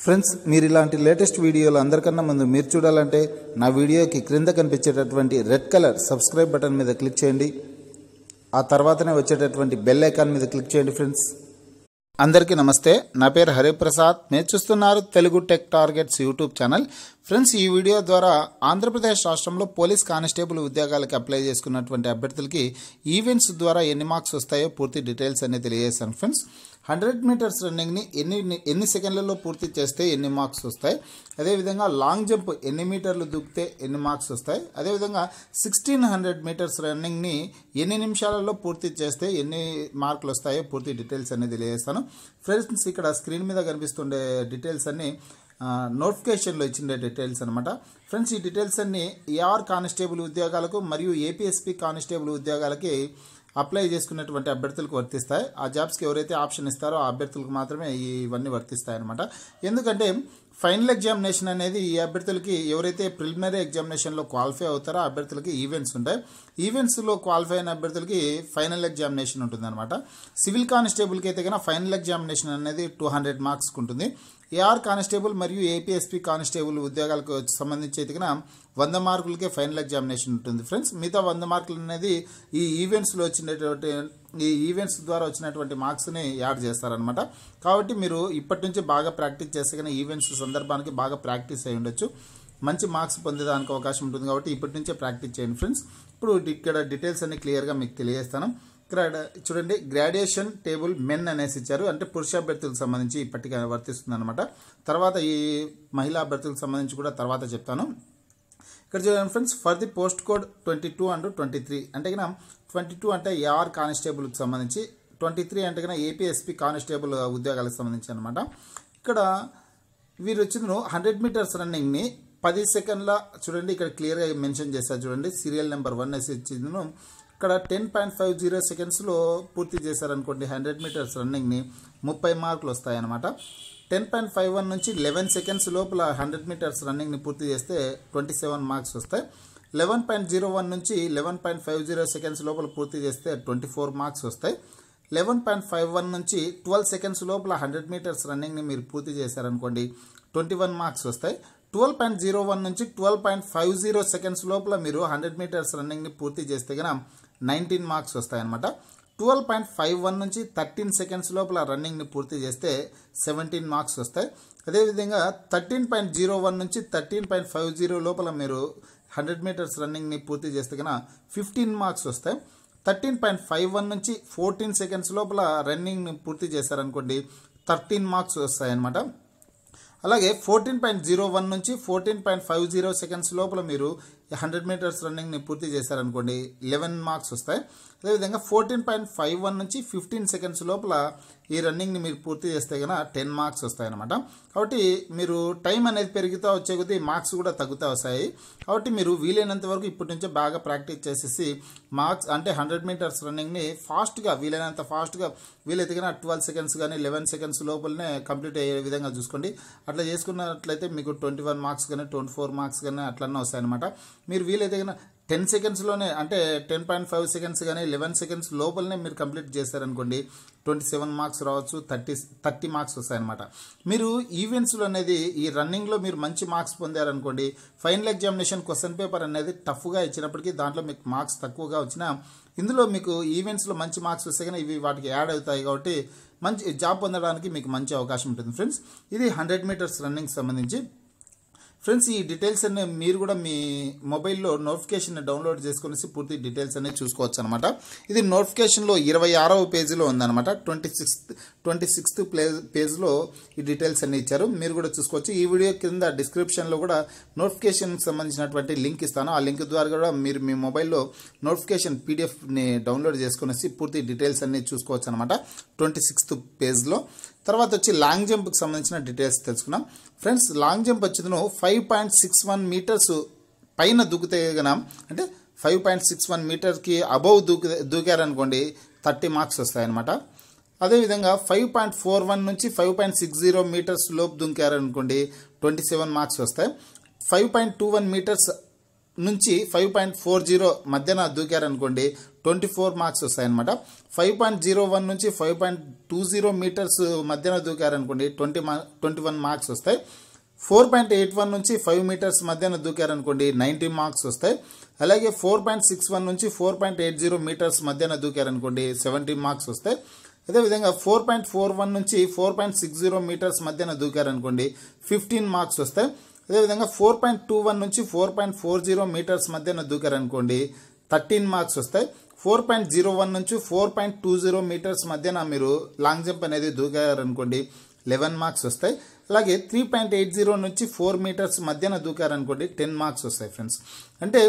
friends మీరు ఇలాంటి latest వీడియోలు అందరికన్నా ముందు మీరు చూడాలంటే నా వీడియోకి క్రింద కనిపించేటటువంటి రెడ్ కలర్ సబ్స్క్రైబ్ బటన్ మీద క్లిక్ చేయండి ఆ తర్వాతనే వచ్చేటటువంటి బెల్ ఐకాన్ మీద క్లిక్ చేయండి ఫ్రెండ్స్ అందరికీ నమస్తే నా పేరు హరిప్రసాద్ మీరు చూస్తున్నారు Telugu tech targets YouTube channel friends ఈ వీడియో ద్వారా ఆంధ్రప్రదేశ్ రాష్ట్రంలో పోలీస్ కానిస్టేబుల్ ఉద్యోగాలకు అప్లై చేసుకున్నటువంటి అభ్యర్థులకి ఈవెంట్స్ ద్వారా ఎన్ని మార్క్స్ వస్తాయో పూర్తి డీటెయిల్స్ అనేది తెలియజేస్తాను ఫ్రెండ్స్ హండ్రెడ్ మీటర్స్ రన్నింగ్ని ఎన్ని ఎన్ని సెకండ్లలో పూర్తి చేస్తే ఎన్ని మార్క్స్ వస్తాయి అదేవిధంగా లాంగ్ జంప్ ఎన్ని మీటర్లు దూకితే ఎన్ని మార్క్స్ వస్తాయి అదేవిధంగా సిక్స్టీన్ హండ్రెడ్ మీటర్స్ రన్నింగ్ని ఎన్ని నిమిషాలలో పూర్తి చేస్తే ఎన్ని మార్కులు వస్తాయో పూర్తి డీటెయిల్స్ అనేది తెలియజేస్తాను ఫ్రెండ్స్ ఇక్కడ స్క్రీన్ మీద కనిపిస్తుండే డీటెయిల్స్ అన్ని నోటిఫికేషన్లో ఇచ్చిన డీటెయిల్స్ అనమాట ఫ్రెండ్స్ ఈ డీటెయిల్స్ అన్ని ఏఆర్ కానిస్టేబుల్ ఉద్యోగాలకు మరియు ఏపీఎస్పీ కానిస్టేబుల్ ఉద్యోగాలకి అప్లై చేసుకున్నటువంటి అభ్యర్థులకు వర్తిస్తాయి ఆ జాబ్స్కి ఎవరైతే ఆప్షన్ ఇస్తారో ఆ అభ్యర్థులకు మాత్రమే ఇవన్నీ వర్తిస్తాయి అనమాట ఎందుకంటే ఫైనల్ ఎగ్జామినేషన్ అనేది ఈ అభ్యర్థులకి ఎవరైతే ప్రిలిమినరీ ఎగ్జామినేషన్లో క్వాలిఫై అవుతారో ఆ అభ్యర్థులకి ఈవెంట్స్ ఉంటాయి ఈవెంట్స్లో క్వాలిఫై అయిన అభ్యర్థులకి ఫైనల్ ఎగ్జామినేషన్ ఉంటుందన్నమాట సివిల్ కానిస్టేబుల్కి అయితే కన్నా ఫైనల్ ఎగ్జామినేషన్ అనేది టూ హండ్రెడ్ మార్క్స్కి ఉంటుంది ఏఆర్ కానిస్టేబుల్ మరియు ఏపీఎస్పీ కానిస్టేబుల్ ఉద్యోగాలకు సంబంధించి అయితే కన్నా వంద మార్కులకే ఫైనల్ ఎగ్జామినేషన్ ఉంటుంది ఫ్రెండ్స్ మిగతా వంద మార్కులు అనేది ఈ ఈవెంట్స్లో వచ్చినటువంటి ఈ ఈవెంట్స్ ద్వారా వచ్చినటువంటి మార్క్స్ని యాడ్ చేస్తారనమాట కాబట్టి మీరు ఇప్పటి నుంచి బాగా ప్రాక్టీస్ చేస్తే కానీ ఈవెంట్స్ సందర్భానికి బాగా ప్రాక్టీస్ అయి ఉండొచ్చు మంచి మార్క్స్ పొందేదానికి అవకాశం ఉంటుంది కాబట్టి ఇప్పటి నుంచే ప్రాక్టీస్ చేయండి ఫ్రెండ్స్ ఇప్పుడు ఇక్కడ డీటెయిల్స్ అన్ని క్లియర్గా మీకు తెలియజేస్తాను ఇక్కడ చూడండి గ్రాడ్యుయేషన్ టేబుల్ మెన్ అనేసి ఇచ్చారు అంటే పురుష అభ్యర్థులకు సంబంధించి ఈ పట్టిక వర్తిస్తుంది అనమాట తర్వాత ఈ మహిళా అభ్యర్థులకు సంబంధించి కూడా తర్వాత చెప్తాను ఇక్కడ చూడండి friends for the post code twenty two and twenty three అంటే కన్నా ట్వంటీ టూ అంటే ఏఆర్ కానిస్టేబుల్కి సంబంధించి ట్వంటీ త్రీ అంటే కన్నా ఏపీఎస్పీ కానిస్టేబుల్ ఉద్యోగాలకు సంబంధించి అనమాట ఇక్కడ వీరు వచ్చిన హండ్రెడ్ మీటర్స్ రన్నింగ్ని పది సెకండ్ల చూడండి ఇక్కడ క్లియర్గా మెన్షన్ చేశారు చూడండి సీరియల్ నెంబర్ వన్ వేసి ఇచ్చింది ఇక్కడ టెన్ పాయింట్ ఫైవ్ జీరో సెకండ్స్లో పూర్తి చేశారనుకోండి హండ్రెడ్ మీటర్స్ రన్నింగ్ని ముప్పై మార్కులు వస్తాయన్నమాట టెన్ పాయింట్ ఫైవ్ వన్ నుంచి లెవెన్ సెకండ్స్ లోపల హండ్రెడ్ మీటర్స్ రన్నింగ్ని పూర్తి చేస్తే ట్వంటీ సెవెన్ మార్క్స్ వస్తాయి లెవెన్ పాయింట్ జీరో వన్ నుంచి eleven point five zero seconds లోపల పూర్తి చేస్తే ట్వంటీ ఫోర్ మార్క్స్ వస్తాయి లెవెన్ పాయింట్ ఫైవ్ వన్ నుంచి ట్వెల్వ్ సెకండ్స్ లోపల హండ్రెడ్ మీటర్స్ రన్నింగ్ని మీరు పూర్తి చేశారనుకోండి ట్వంటీ వన్ మార్క్స్ వస్తాయి ట్వెల్వ్ పాయింట్ జీరో వన్ నుంచి twelve point five zero seconds లోపల మీరు హండ్రెడ్ మీటర్స్ రన్నింగ్ని పూర్తి చేస్తే కనుక నైన్టీన్ మార్క్స్ వస్తాయన్నమాట ట్వెల్వ్ పాయింట్ ఫైవ్ వన్ నుంచి థర్టీన్ సెకండ్స్ లోపల రన్నింగ్ని పూర్తి చేస్తే సెవెంటీన్ మార్క్స్ వస్తాయి అదేవిధంగా థర్టీన్ పాయింట్ జీరో వన్ నుంచి థర్టీన్ పాయింట్ ఫైవ్ జీరో లోపల మీరు హండ్రెడ్ మీటర్స్ రన్నింగ్ని పూర్తి చేస్తే కనుక ఫిఫ్టీన్ మార్క్స్ వస్తాయి థర్టీన్ పాయింట్ ఫైవ్ వన్ నుంచి ఫోర్టీన్ సెకండ్స్ లోపల రన్నింగ్ని పూర్తి చేశారనుకోండి థర్టీన్ మార్క్స్ వస్తాయన్నమాట అలాగే ఫోర్టీన్ పాయింట్ జీరో వన్ నుంచి fourteen point five zero seconds లోపల మీరు హండ్రెడ్ మీటర్స్ రన్నింగ్ని పూర్తి చేశారనుకోండి లెవెన్ మార్క్స్ వస్తాయి అదేవిధంగా ఫోర్టీన్ పాయింట్ ఫైవ్ వన్ నుంచి ఫిఫ్టీన్ సెకండ్స్ లోపల ఈ రన్నింగ్ని మీరు పూర్తి చేస్తే కనుక టెన్ మార్క్స్ వస్తాయన్నమాట కాబట్టి మీరు టైం అనేది పెరుగుతూ వచ్చే కొద్దీ మార్క్స్ కూడా తగ్గుతూ వస్తాయి కాబట్టి మీరు వీలైనంత వరకు ఇప్పటి నుంచే బాగా ప్రాక్టీస్ చేసేసి మార్క్స్ అంటే హండ్రెడ్ మీటర్స్ రన్నింగ్ని ఫాస్ట్గా వీలైనంత ఫాస్ట్గా వీలైతే కన్నా ట్వెల్వ్ సెకండ్స్ కానీ లెవెన్ సెకండ్స్ లోపలనే కంప్లీట్ అయ్యే విధంగా చూసుకోండి అట్లా చేసుకున్నట్లయితే మీకు ట్వంటీ వన్ మార్క్స్ కానీ ట్వంటీ ఫోర్ మార్క్స్ కానీ అట్లనే వస్తాయన్నమాట మీరు వీలైతే కన్నా టెన్ సెకండ్స్లోనే అంటే టెన్ పాయింట్ ఫైవ్ సెకండ్స్ కానీ లెవెన్ సెకండ్స్ లోపలనే మీరు కంప్లీట్ చేశారనుకోండి ట్వంటీ సెవెన్ మార్క్స్ రావచ్చు థర్టీ థర్టీ మార్క్స్ వస్తాయన్నమాట మీరు ఈవెంట్స్లో అనేది ఈ రన్నింగ్లో మీరు మంచి మార్క్స్ పొందారనుకోండి ఫైనల్ ఎగ్జామినేషన్ క్వశ్చన్ పేపర్ అనేది టఫ్గా ఇచ్చినప్పటికీ దాంట్లో మీకు మార్క్స్ తక్కువగా వచ్చినా ఇందులో మీకు ఈవెంట్స్లో మంచి మార్క్స్ వస్తే కానీ ఇవి వాటికి యాడ్ అవుతాయి కాబట్టి మంచి జాబ్ పొందడానికి మీకు మంచి అవకాశం ఉంటుంది ఫ్రెండ్స్ ఇది హండ్రెడ్ మీటర్స్ రన్నింగ్ సంబంధించి ఫ్రెండ్స్ ఈ డీటెయిల్స్ అన్ని మీరు కూడా మీ మొబైల్లో నోటిఫికేషన్ డౌన్లోడ్ చేసుకునేసి పూర్తి డీటెయిల్స్ అనేది చూసుకోవచ్చు అనమాట ఇది నోటిఫికేషన్లో ఇరవై ఆరవ పేజీలో ఉందన్నమాట twenty sixth twenty sixth play పేజ్లో ఈ డీటెయిల్స్ అన్ని ఇచ్చారు మీరు కూడా చూసుకోవచ్చు ఈ వీడియో కింద డిస్క్రిప్షన్లో కూడా నోటిఫికేషన్కి సంబంధించినటువంటి లింక్ ఇస్తాను ఆ లింక్ ద్వారా కూడా మీరు మీ మొబైల్లో నోటిఫికేషన్ పీడిఎఫ్ని డౌన్లోడ్ చేసుకునేసి పూర్తి డీటెయిల్స్ అన్ని చూసుకోవచ్చు అనమాట ట్వంటీ సిక్స్త్ పేజ్లో తర్వాత వచ్చి లాంగ్ జంప్కి సంబంధించిన డీటెయిల్స్ తెలుసుకున్నాం ఫ్రెండ్స్ లాంగ్ జంప్ వచ్చేది five point six one metres పైన దూకితే గన అంటే ఫైవ్ పాయింట్ సిక్స్ వన్ మీటర్కి అబౌవ్ దూకి దూకారనుకోండి థర్టీ మార్క్స్ వస్తాయన్నమాట అదేవిధంగా ఫైవ్ పాయింట్ ఫోర్ వన్ నుంచి five point six zero metres లోపు దూకారనుకోండి ట్వంటీ సెవెన్ మార్క్స్ వస్తాయి five point two one metres నుంచి ఫైవ్ పాయింట్ ఫోర్ జీరో మధ్యన దూకారనుకోండి ట్వంటీ ఫోర్ మార్క్స్ వస్తాయన్నమాట ఫైవ్ పాయింట్ జీరో వన్ నుంచి five point two zero metres మధ్యన దూకారనుకోండి ట్వంటీ మా ట్వంటీ వన్ మార్క్స్ వస్తాయి ఫోర్ పాయింట్ ఎయిట్ వన్ నుంచి ఫైవ్ మీటర్స్ మధ్యన దూకారనుకోండి నైంటీ మార్క్స్ వస్తాయి అలాగే ఫోర్ పాయింట్ సిక్స్ వన్ నుంచి four point eight zero metres మధ్యన దూకారనుకోండి సెవెంటీ మార్క్స్ వస్తాయి అదేవిధంగా ఫోర్ పాయింట్ ఫోర్ వన్ నుంచి four point six zero metres మధ్యన దూకారనుకోండి ఫిఫ్టీన్ మార్క్స్ వస్తాయి అదేవిధంగా ఫోర్ పాయింట్ టూ వన్ నుంచి four point four zero metres మధ్యన దూకారనుకోండి థర్టీన్ మార్క్స్ వస్తాయి ఫోర్ పాయింట్ జీరో వన్ నుంచి four point two zero metres మధ్యన మీరు లాంగ్ జంప్ అనేది దూకారనుకోండి లెవెన్ మార్క్స్ వస్తాయి అలాగే త్రీ పాయింట్ ఎయిట్ జీరో నుంచి ఫోర్ మీటర్స్ మధ్యన దూకారనుకోండి టెన్ మార్క్స్ వస్తాయి ఫ్రెండ్స్ అంటే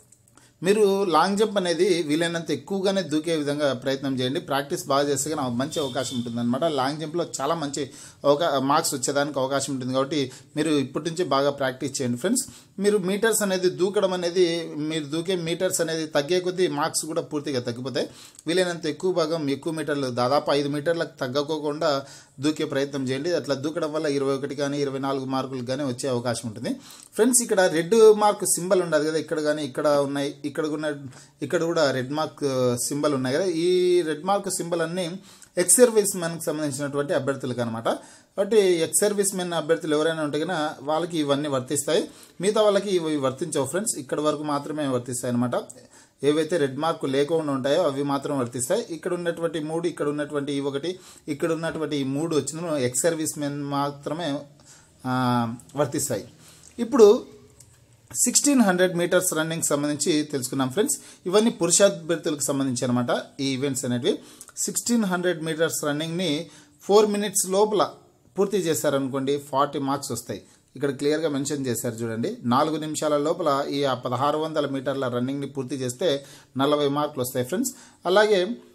మీరు లాంగ్ జంప్ అనేది వీలైనంత ఎక్కువగానే దూకే విధంగా ప్రయత్నం చేయండి ప్రాక్టీస్ బాగా చేస్తే కానీ మంచి అవకాశం ఉంటుంది అనమాట లాంగ్ జంప్లో చాలా మంచి అవకా మార్క్స్ వచ్చేదానికి అవకాశం ఉంటుంది కాబట్టి మీరు ఇప్పటి నుంచి బాగా ప్రాక్టీస్ చేయండి ఫ్రెండ్స్ మీరు మీటర్స్ అనేది దూకడం అనేది మీరు దూకే మీటర్స్ అనేది తగ్గే కొద్దీ మార్క్స్ కూడా పూర్తిగా తగ్గిపోతాయి వీలైనంత ఎక్కువ భాగం ఎక్కువ మీటర్లు దాదాపు ఐదు మీటర్లకు తగ్గకోకుండా దూకే ప్రయత్నం చేయండి అట్లా దూకడం వల్ల ఇరవై ఒకటి కానీ ఇరవై నాలుగు మార్కులు కానీ వచ్చే అవకాశం ఉంటుంది ఫ్రెండ్స్ ఇక్కడ రెడ్ మార్క్ సింబల్ ఉండదు కదా ఇక్కడ కానీ ఇక్కడ ఉన్నాయి ఇక్కడ ఉన్న ఇక్కడ కూడా రెడ్ మార్క్ సింబల్ ఉన్నాయి కదా ఈ రెడ్ మార్క్ సింబల్ అన్ని ఎక్స్ సర్వీస్ మెన్కి సంబంధించినటువంటి అభ్యర్థులకు అనమాట కాబట్టి ఎక్స్ సర్వీస్ మెన్ అభ్యర్థులు ఎవరైనా ఉంటే కనుక వాళ్ళకి ఇవన్నీ వర్తిస్తాయి మిగతా వాళ్ళకి ఇవి వర్తించవు ఫ్రెండ్స్ ఇక్కడ వరకు మాత్రమే వర్తిస్తాయి అనమాట ఏవైతే రెడ్ మార్కు లేకుండా ఉంటాయో అవి మాత్రం వర్తిస్తాయి ఇక్కడ ఉన్నటువంటి మూడు ఇక్కడ ఉన్నటువంటి ఈ ఒకటి ఇక్కడ ఉన్నటువంటి ఈ మూడు వచ్చిన ఎక్స్ సర్వీస్ మెన్ మాత్రమే ఆ, వర్తిస్తాయి ఇప్పుడు సిక్స్టీన్ హండ్రెడ్ మీటర్స్ రన్నింగ్ సంబంధించి తెలుసుకున్నాం ఫ్రెండ్స్ ఇవన్నీ పురుషాభ్యర్థులకు సంబంధించి అనమాట ఈ ఈవెంట్స్ అనేటివి సిక్స్టీన్ హండ్రెడ్ మీటర్స్ రన్నింగ్ని ఫోర్ మినిట్స్ లోపల పూర్తి చేశారనుకోండి ఫార్టీ మార్క్స్ వస్తాయి ఇక్కడ క్లియర్గా మెన్షన్ చేశారు చూడండి నాలుగు నిమిషాల లోపల ఈ ఆ పదహారు వందల మీటర్ల రన్నింగ్ని పూర్తి చేస్తే నలభై మార్కులు వస్తాయి ఫ్రెండ్స్ అలాగే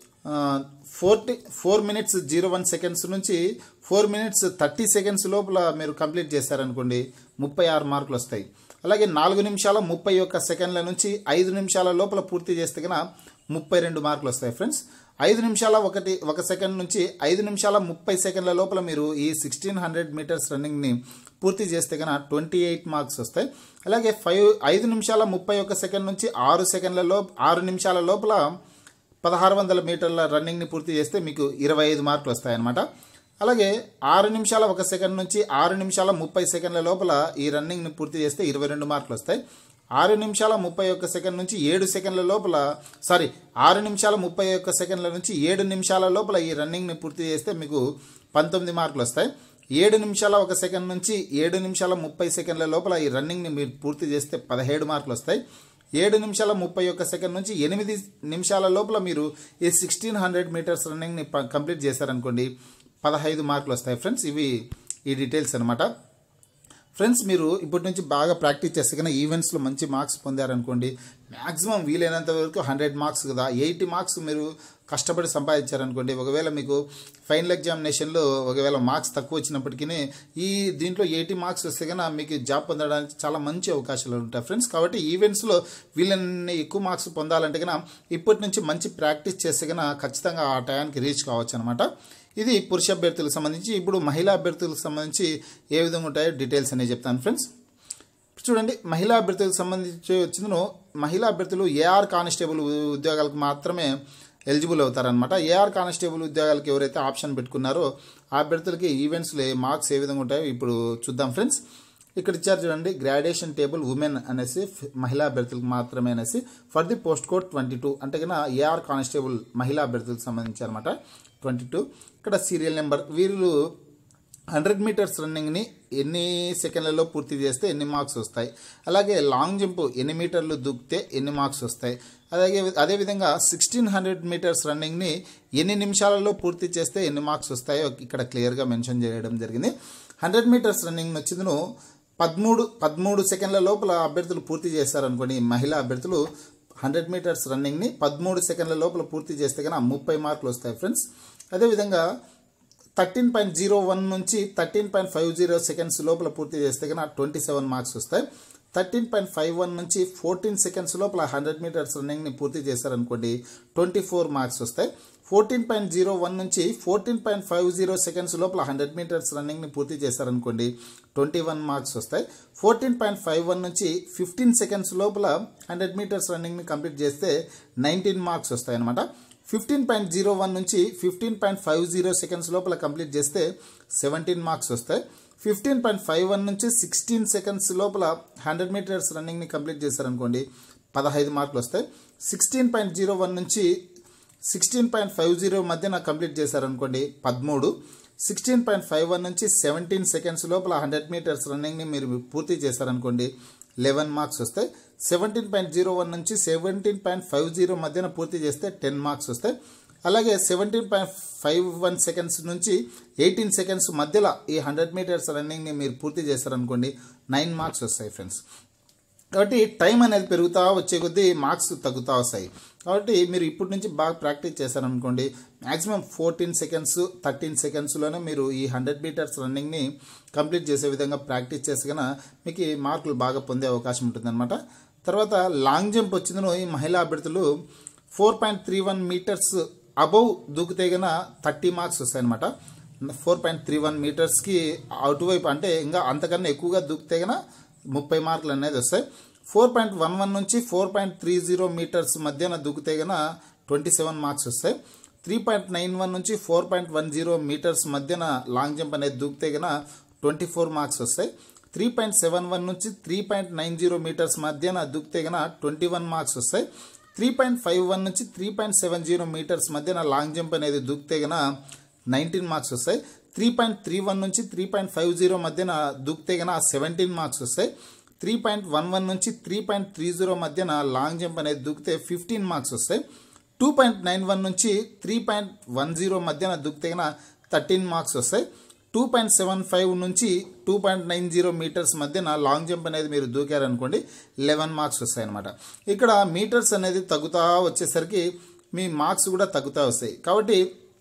forty four minutes zero one seconds నుంచి ఫోర్ మినిట్స్ థర్టీ సెకండ్స్ లోపల మీరు కంప్లీట్ చేశారనుకోండి ముప్పై ఆరు మార్కులు వస్తాయి అలాగే నాలుగు నిమిషాల ముప్పై ఒక్క సెకండ్ల నుంచి ఐదు నిమిషాల లోపల పూర్తి చేస్తే కనుక ముప్పై రెండు మార్కులు వస్తాయి ఫ్రెండ్స్ ఐదు నిమిషాల ఒకటి ఒక సెకండ్ నుంచి ఐదు నిమిషాల ముప్పై సెకండ్ల లోపల మీరు ఈ సిక్స్టీన్ హండ్రెడ్ మీటర్స్ రన్నింగ్ని పూర్తి చేస్తే కనుక ట్వంటీ ఎయిట్ మార్క్స్ వస్తాయి అలాగే ఫైవ్ ఐదు నిమిషాల ముప్పై ఒక్క సెకండ్ నుంచి ఆరు సెకండ్ల లోపు ఆరు నిమిషాల లోపల పదహారు వందల మీటర్ల రన్నింగ్ని పూర్తి చేస్తే మీకు ఇరవై ఐదు మార్కులు వస్తాయన్నమాట అలాగే ఆరు నిమిషాల ఒక సెకండ్ నుంచి ఆరు నిమిషాల ముప్పై సెకండ్ల లోపల ఈ రన్నింగ్ని పూర్తి చేస్తే ఇరవై రెండు మార్కులు వస్తాయి ఆరు నిమిషాల ముప్పై ఒక్క సెకండ్ నుంచి ఏడు సెకండ్ల లోపల సారీ ఆరు నిమిషాల ముప్పై ఒక్క సెకండ్ల నుంచి ఏడు నిమిషాల లోపల ఈ రన్నింగ్ని పూర్తి చేస్తే మీకు పంతొమ్మిది మార్కులు వస్తాయి ఏడు నిమిషాల ఒక సెకండ్ నుంచి ఏడు నిమిషాల ముప్పై సెకండ్ల లోపల ఈ రన్నింగ్ని మీరు పూర్తి చేస్తే పదిహేడు మార్కులు వస్తాయి ఏడు నిమిషాల ముప్పై ఒక్క సెకండ్ నుంచి ఎనిమిది నిమిషాల లోపల మీరు ఈ సిక్స్టీన్ హండ్రెడ్ మీటర్స్ రన్నింగ్ని ప- కంప్లీట్ చేశారనుకోండి పదహైదు మార్కులు వస్తాయి ఫ్రెండ్స్ ఇవి ఈ డీటెయిల్స్ అనమాట ఫ్రెండ్స్ మీరు ఇప్పటి నుంచి బాగా ప్రాక్టీస్ చేస్తే కన్నా ఈవెంట్స్లో మంచి మార్క్స్ పొందారనుకోండి మ్యాక్సిమం వీలైనంత వరకు హండ్రెడ్ మార్క్స్ కదా ఎయిటీ మార్క్స్ మీరు కష్టపడి సంపాదించారనుకోండి ఒకవేళ మీకు ఫైనల్ ఎగ్జామినేషన్లో ఒకవేళ మార్క్స్ తక్కువ వచ్చినప్పటికీ ఈ దీంట్లో ఎయిటీ మార్క్స్ వస్తే కన్నా మీకు జాబ్ పొందడానికి చాలా మంచి అవకాశాలు ఉంటాయి ఫ్రెండ్స్ కాబట్టి ఈవెంట్స్లో వీళ్ళని ఎక్కువ మార్క్స్ పొందాలంటే కన్నా ఇప్పటి నుంచి మంచి ప్రాక్టీస్ చేస్తే కన్నా ఖచ్చితంగా ఆ టయానికి రీచ్ కావచ్చు అనమాట ఇది పురుష అభ్యర్థులకు సంబంధించి ఇప్పుడు మహిళా అభ్యర్థులకు సంబంధించి ఏ విధంగా ఉంటాయో డీటెయిల్స్ అనేవి చెప్తాను ఫ్రెండ్స్ చూడండి మహిళా అభ్యర్థులకు సంబంధించి వచ్చిందను మహిళా అభ్యర్థులు ఏఆర్ కానిస్టేబుల్ ఉద్యోగాలకు మాత్రమే ఎలిజిబుల్ అవుతారనమాట ఏఆర్ కానిస్టేబుల్ ఉద్యోగాలకు ఎవరైతే ఆప్షన్ పెట్టుకున్నారో ఆ అభ్యర్థులకి ఈవెంట్స్లో మార్క్స్ ఏ విధంగా ఉంటాయో ఇప్పుడు చూద్దాం ఫ్రెండ్స్ ఇక్కడ ఇచ్చారు చూడండి గ్రాడ్యుయేషన్ టేబుల్ ఉమెన్ అనేసి ఫ్- మహిళా అభ్యర్థులకు మాత్రమే అనేసి for the post code twenty two అంటే కన్నా ఏఆర్ కానిస్టేబుల్ మహిళా అభ్యర్థులకు సంబంధించి అనమాట ట్వంటీ టూ ఇక్కడ సీరియల్ నెంబర్ వీళ్ళు హండ్రెడ్ మీటర్స్ రన్నింగ్ని ఎన్ని సెకండ్లలో పూర్తి చేస్తే ఎన్ని మార్క్స్ వస్తాయి అలాగే లాంగ్ జంప్ ఎన్ని మీటర్లు దూకితే ఎన్ని మార్క్స్ వస్తాయి అలాగే అదేవిధంగా సిక్స్టీన్ హండ్రెడ్ మీటర్స్ రన్నింగ్ని ఎన్ని నిమిషాలలో పూర్తి చేస్తే ఎన్ని మార్క్స్ వస్తాయో ఇక్కడ క్లియర్గా మెన్షన్ చేయడం జరిగింది హండ్రెడ్ మీటర్స్ రన్నింగ్ వచ్చిందను పదమూడు పదమూడు సెకండ్ల లోపల అభ్యర్థులు పూర్తి చేశారనుకోండి మహిళా అభ్యర్థులు హండ్రెడ్ మీటర్స్ రన్నింగ్ని పదమూడు సెకండ్ల లోపల పూర్తి చేస్తే కన్నా ముప్పై మార్కులు వస్తాయి ఫ్రెండ్స్ అదేవిధంగా థర్టీన్ పాయింట్ జీరో వన్ నుంచి thirteen point five zero seconds లోపల పూర్తి చేస్తే కన్నా ట్వంటీ సెవెన్ మార్క్స్ వస్తాయి థర్టీన్ పాయింట్ ఫైవ్ వన్ నుంచి ఫోర్టీన్ సెకండ్స్ లోపల హండ్రెడ్ మీటర్స్ రన్నింగ్ని పూర్తి చేశారనుకోండి ట్వంటీ ఫోర్ మార్క్స్ వస్తాయి ఫోర్టీన్ పాయింట్ జీరో వన్ నుంచి fourteen point five zero seconds లోపల హండ్రెడ్ మీటర్స్ రన్నింగ్ని పూర్తి చేశారనుకోండి ట్వంటీ వన్ మార్క్స్ వస్తాయి ఫోర్టీన్ పాయింట్ ఫైవ్ వన్ నుంచి ఫిఫ్టీన్ సెకండ్స్ లోపల హండ్రెడ్ మీటర్స్ రన్నింగ్ని కంప్లీట్ చేస్తే నైన్టీన్ మార్క్స్ వస్తాయి అనమాట ఫిఫ్టీన్ పాయింట్ జీరో వన్ నుంచి fifteen point five zero seconds లోపల కంప్లీట్ చేస్తే సెవెంటీన్ మార్క్స్ వస్తాయి ఫిఫ్టీన్ పాయింట్ ఫైవ్ వన్ నుంచి సిక్స్టీన్ సెకండ్స్ లోపల హండ్రెడ్ మీటర్స్ రన్నింగ్ని కంప్లీట్ చేశారనుకోండి పదహైదు మార్కులు వస్తాయి సిక్స్టీన్ పాయింట్ జీరో వన్ నుంచి సిక్స్టీన్ పాయింట్ ఫైవ్ జీరో మధ్యన కంప్లీట్ చేశారనుకోండి పదమూడు సిక్స్టీన్ పాయింట్ ఫైవ్ వన్ నుంచి సెవెంటీన్ సెకండ్స్ లోపల హండ్రెడ్ మీటర్స్ రన్నింగ్ని మీరు పూర్తి చేశారనుకోండి లెవెన్ మార్క్స్ వస్తాయి సెవెంటీన్ పాయింట్ జీరో వన్ నుంచి సెవెంటీన్ పాయింట్ ఫైవ్ జీరో మధ్యన పూర్తి చేస్తే టెన్ మార్క్స్ వస్తాయి అలాగే seventeen point five one seconds నుంచి ఎయిటీన్ సెకండ్స్ మధ్యలో ఈ హండ్రెడ్ మీటర్స్ రన్నింగ్ని మీరు పూర్తి చేశారనుకోండి నైన్ మార్క్స్ వస్తాయి ఫ్రెండ్స్ కాబట్టి టైం అనేది పెరుగుతూ వచ్చే కొద్దీ మార్క్స్ తగ్గుతూ వస్తాయి కాబట్టి మీరు ఇప్పటి నుంచి బాగా ప్రాక్టీస్ చేశారనుకోండి మ్యాక్సిమం ఫోర్టీన్ సెకండ్స్ థర్టీన్ సెకండ్స్లోనే మీరు ఈ హండ్రెడ్ మీటర్స్ రన్నింగ్ని కంప్లీట్ చేసే విధంగా ప్రాక్టీస్ చేస్తే కనుక మీకు ఈ మార్కులు బాగా పొందే అవకాశం ఉంటుందన్నమాట తర్వాత లాంగ్ జంప్ వచ్చిందను ఈ మహిళా అభ్యర్థులు four point three one metres above దూకితే గన థర్టీ మార్క్స్ వస్తాయన్నమాట ఫోర్ పాయింట్ త్రీ వన్ మీటర్స్కి అటువైపు అంటే ఇంకా అంతకన్నా ఎక్కువగా దూకితే గన ముప్పై మార్కులు అనేది వస్తాయి ఫోర్ పాయింట్ వన్ వన్ నుంచి four point three zero metres మధ్యన దూకితే గన ట్వంటీ సెవెన్ మార్క్స్ వస్తాయి త్రీ పాయింట్ నైన్ వన్ నుంచి four point one zero metres మధ్యన లాంగ్ జంప్ అనేది దూకితే గన ట్వంటీ ఫోర్ మార్క్స్ వస్తాయి త్రీ పాయింట్ సెవెన్ వన్ నుంచి three point nine zero metres మధ్యన దూకితే గన ట్వంటీ వన్ మార్క్స్ వస్తాయి త్రీ పాయింట్ ఫైవ్ వన్ నుంచి three point seven zero metres మధ్యన లాంగ్ జంప్ అనేది దూకితే గన నైన్టీన్ మార్క్స్ వస్తాయి త్రీ పాయింట్ త్రీ వన్ నుంచి త్రీ పాయింట్ ఫైవ్ జీరో మధ్యన దూకితే గన సెవెంటీన్ మార్క్స్ వస్తాయి త్రీ పాయింట్ వన్ వన్ నుంచి త్రీ పాయింట్ త్రీ జీరో మధ్యన లాంగ్ జంప్ అనేది దూకితే ఫిఫ్టీన్ మార్క్స్ వస్తాయి టూ పాయింట్ నైన్ వన్ నుంచి త్రీ పాయింట్ వన్ జీరో మధ్యన దూకితే గన థర్టీన్ మార్క్స్ వస్తాయి టూ పాయింట్ సెవెన్ ఫైవ్ నుంచి two point nine zero metres మధ్యన లాంగ్ జంప్ అనేది మీరు దూకారనుకోండి లెవెన్ మార్క్స్ వస్తాయి అనమాట ఇక్కడ మీటర్స్ అనేది తగ్గుతా వచ్చేసరికి మీ మార్క్స్ కూడా తగ్గుతూ వస్తాయి కాబట్టి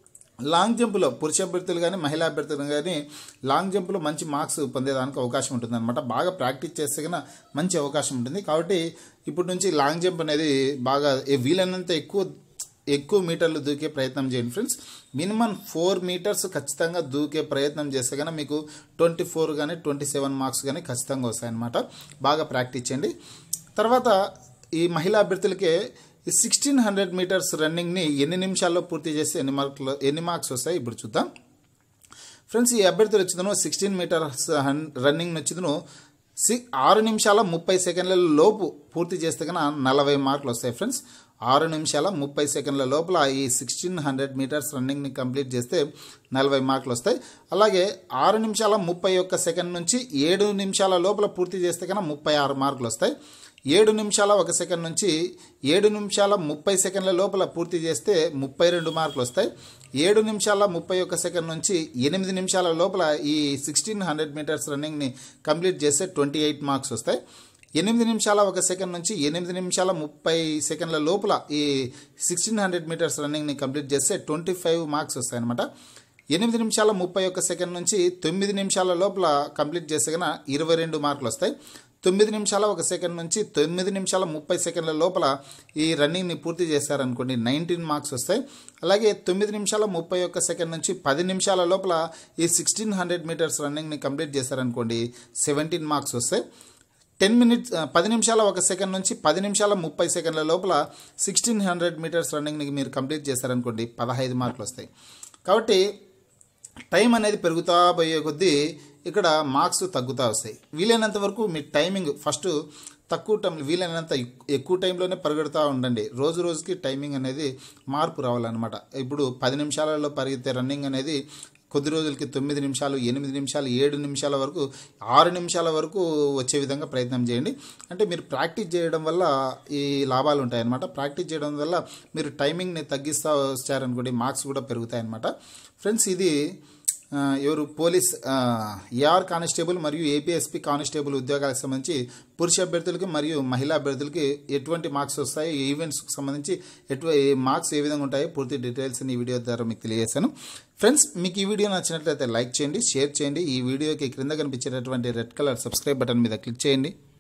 లాంగ్ జంప్లో పురుష అభ్యర్థులు కానీ మహిళా అభ్యర్థులు కానీ లాంగ్ జంప్లో మంచి మార్క్స్ పొందేదానికి అవకాశం ఉంటుంది అనమాట బాగా ప్రాక్టీస్ చేస్తే కన్నా మంచి అవకాశం ఉంటుంది కాబట్టి ఇప్పటి నుంచి లాంగ్ జంప్ అనేది బాగా ఏ- వీలైనంత ఎక్కువ ఎక్కువ మీటర్లు దూకే ప్రయత్నం చేయండి ఫ్రెండ్స్ మినిమం ఫోర్ మీటర్స్ ఖచ్చితంగా దూకే ప్రయత్నం చేస్తే కనుక మీకు ట్వంటీ ఫోర్ కానీ ట్వంటీ సెవెన్ మార్క్స్ కానీ ఖచ్చితంగా వస్తాయన్నమాట బాగా ప్రాక్టీస్ చేయండి తర్వాత ఈ మహిళా అభ్యర్థులకే ఈ సిక్స్టీన్ హండ్రెడ్ మీటర్స్ రన్నింగ్ని ఎన్ని నిమిషాల్లో పూర్తి చేస్తే ఎన్ని మార్కులు ఎన్ని మార్క్స్ వస్తాయి ఇప్పుడు చూద్దాం ఫ్రెండ్స్ ఈ అభ్యర్థులు వచ్చిందను సిక్స్టీన్ మీటర్స్ రన్నింగ్ వచ్చిందను సి ఆరు నిమిషాల ముప్పై సెకండ్ల లోపు పూర్తి చేస్తే కన్నా నలభై మార్కులు వస్తాయి ఫ్రెండ్స్ ఆరు నిమిషాల ముప్పై సెకండ్ల లోపల ఈ సిక్స్టీన్ హండ్రెడ్ మీటర్స్ రన్నింగ్ని కంప్లీట్ చేస్తే నలభై మార్కులు వస్తాయి అలాగే ఆరు నిమిషాల ముప్పై ఒక్క సెకండ్ నుంచి ఏడు నిమిషాల లోపల పూర్తి చేస్తే కన్నా ముప్పై ఆరు మార్కులు వస్తాయి ఏడు నిమిషాల ఒక సెకండ్ నుంచి ఏడు నిమిషాల ముప్పై సెకండ్ల లోపల పూర్తి చేస్తే ముప్పై రెండు మార్కులు వస్తాయి ఏడు నిమిషాల ముప్పై ఒక్క సెకండ్ నుంచి ఎనిమిది నిమిషాల లోపల ఈ సిక్స్టీన్ హండ్రెడ్ మీటర్స్ రన్నింగ్ని కంప్లీట్ చేస్తే ట్వంటీ ఎయిట్ మార్క్స్ వస్తాయి ఎనిమిది నిమిషాల ఒక సెకండ్ నుంచి ఎనిమిది నిమిషాల ముప్పై సెకండ్ల లోపల ఈ సిక్స్టీన్ హండ్రెడ్ మీటర్స్ రన్నింగ్ని కంప్లీట్ చేస్తే ట్వంటీ ఫైవ్ మార్క్స్ వస్తాయి అనమాట ఎనిమిది నిమిషాల ముప్పై ఒక్క సెకండ్ నుంచి తొమ్మిది నిమిషాల లోపల కంప్లీట్ చేస్తే కనుక ఇరవై రెండు మార్కులు వస్తాయి తొమ్మిది నిమిషాల ఒక సెకండ్ నుంచి తొమ్మిది నిమిషాల ముప్పై సెకండ్ల లోపల ఈ రన్నింగ్ని పూర్తి చేశారనుకోండి నైన్టీన్ మార్క్స్ వస్తాయి అలాగే తొమ్మిది నిమిషాల ముప్పై ఒక్క సెకండ్ నుంచి పది నిమిషాల లోపల ఈ సిక్స్టీన్ హండ్రెడ్ మీటర్స్ రన్నింగ్ని కంప్లీట్ చేశారనుకోండి సెవెంటీన్ మార్క్స్ వస్తాయి టెన్ మినిట్స్ ఆ, పది నిమిషాల ఒక సెకండ్ నుంచి పది నిమిషాల ముప్పై సెకండ్ల లోపల సిక్స్టీన్ హండ్రెడ్ మీటర్స్ రన్నింగ్ని మీరు కంప్లీట్ చేశారనుకోండి పదహైదు మార్కులు వస్తాయి కాబట్టి టైం అనేది పెరుగుతా పోయే కొద్దీ ఇక్కడ మార్క్స్ తగ్గుతూ వస్తాయి వీలైనంత వరకు మీ టైమింగ్ ఫస్ట్ తక్కువ టైం వీలైనంత ఎక్- ఎక్కువ టైంలోనే పరిగెడుతూ ఉండండి రోజు రోజుకి టైమింగ్ అనేది మార్పు రావాలన్నమాట ఇప్పుడు పది నిమిషాలలో పరిగెత్తే రన్నింగ్ అనేది కొద్ది రోజులకి తొమ్మిది నిమిషాలు ఎనిమిది నిమిషాలు ఏడు నిమిషాల వరకు ఆరు నిమిషాల వరకు వచ్చే విధంగా ప్రయత్నం చేయండి అంటే మీరు ప్రాక్టీస్ చేయడం వల్ల ఈ లాభాలు ఉంటాయన్నమాట ప్రాక్టీస్ చేయడం వల్ల మీరు టైమింగ్ని తగ్గిస్తూ వచ్చారనుకోండి మార్క్స్ కూడా పెరుగుతాయన్నమాట ఫ్రెండ్స్ ఇది ఆ, ఎవరు పోలీస్ ఏఆర్ కానిస్టేబుల్ మరియు ఏపీఎస్పీ కానిస్టేబుల్ ఉద్యోగాలకు సంబంధించి పురుష అభ్యర్థులకి మరియు మహిళా అభ్యర్థులకి ఎటువంటి మార్క్స్ వస్తాయి ఈ ఈవెంట్స్కి సంబంధించి ఎటు ఏ మార్క్స్ ఏ విధంగా ఉంటాయో పూర్తి డీటెయిల్స్ ఈ వీడియో ద్వారా మీకు తెలియజేశాను ఫ్రెండ్స్ మీకు ఈ వీడియో నచ్చినట్లయితే లైక్ చేయండి షేర్ చేయండి ఈ వీడియోకి క్రింద కనిపించేటటువంటి రెడ్ కలర్ సబ్స్క్రైబ్ బటన్ మీద క్లిక్ చేయండి